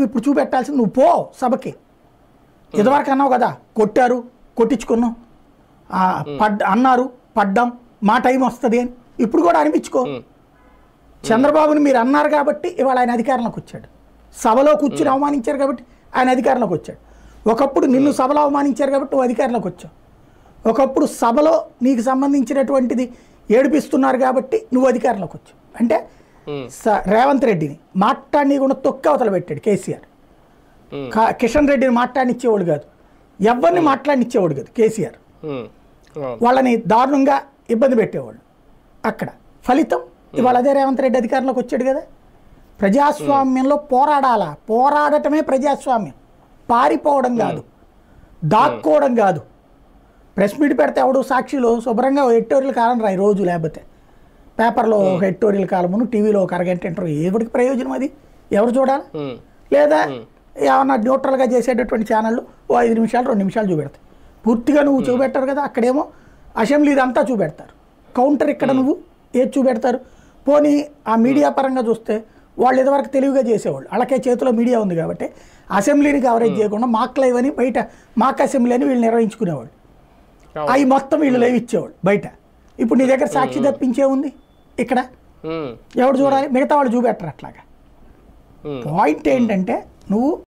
ఇప్పుడు చూపెట్టాల్సింది నువ్వు పో సభకి ఇదివరకు అన్నావు కదా కొట్టారు కొట్టించుకున్నాం ఆ, పడ్ అన్నారు పడ్డాం మా టైం వస్తుంది అని ఇప్పుడు కూడా అనిపించుకో చంద్రబాబుని మీరు అన్నారు కాబట్టి ఇవాళ ఆయన అధికారంలోకి వచ్చాడు సభలో కూర్చుని అవమానించారు కాబట్టి ఆయన అధికారంలోకి వచ్చాడు ఒకప్పుడు నిన్ను సభలో అవమానించారు కాబట్టి నువ్వు అధికారంలోకి వచ్చావు ఒకప్పుడు సభలో నీకు సంబంధించినటువంటిది ఏడిపిస్తున్నారు కాబట్టి నువ్వు అధికారంలోకి వచ్చావు అంటే ఉమ్, స- రేవంత్ రెడ్డిని మాట్లాడి కూడా తొక్కి అవతల పెట్టాడు కేసీఆర్ ఉమ్, కా- కిషన్ రెడ్డిని మాట్లాడినిచ్చేవాడు కాదు ఎవరిని మాట్లాడినిచ్చేవాడు కాదు కేసీఆర్ ఉమ్, అవును. వాళ్ళని దారుణంగా ఇబ్బంది పెట్టేవాళ్ళు అక్కడ ఫలితం ఇవాళ అదే రేవంత్ రెడ్డి అధికారంలోకి వచ్చాడు కదా ప్రజాస్వామ్యంలో పోరాడాలా పోరాడటమే ప్రజాస్వామ్యం పారిపోవడం కాదు దాక్కోవడం కాదు ప్రెస్ మీట్ పెడితే ఎవడు సాక్షిలో శుభ్రంగా ఎడిటోరియల్ కాలం రాయి రోజు లేకపోతే పేపర్లో ఒక ఎడిటోరియల్ కాలమును టీవీలో ఒక అరగంట ఇంటర్వ్యూ ఎవరికి ప్రయోజనం అది ఎవరు చూడాలి ఉమ్, లేదా ఏమన్నా న్యూట్రల్గా చేసేటటువంటి ఛానళ్ళు ఓ ఐదు నిమిషాలు రెండు నిమిషాలు చూపెడతాయి పూర్తిగా నువ్వు చూపెట్టారు కదా అక్కడేమో అసెంబ్లీ ఇదంతా చూపెడతారు కౌంటర్ ఇక్కడ నువ్వు ఏది చూపెడతారు పోనీ ఆ మీడియా పరంగా చూస్తే వాళ్ళు ఇదివరకు తెలివిగా చేసేవాళ్ళు వాళ్ళకే చేతిలో మీడియా ఉంది కాబట్టి అసెంబ్లీని కవరేజ్ చేయకుండా మాక్ లైవ్ అని బయట మాక్ అసెంబ్లీ అని వీళ్ళు నిర్వహించుకునేవాళ్ళు అవును. అవి మొత్తం వీళ్ళు లైవ్ ఇచ్చేవాళ్ళు బయట ఇప్పుడు నీ దగ్గర సాక్షి తప్పించే ఉంది ఇక్కడ ఉమ్, ఎవడు చూడాలి మిగతా వాళ్ళు చూపెట్టరు అట్లాగా ఉమ్. పాయింట్ ఏంటంటే నువ్వు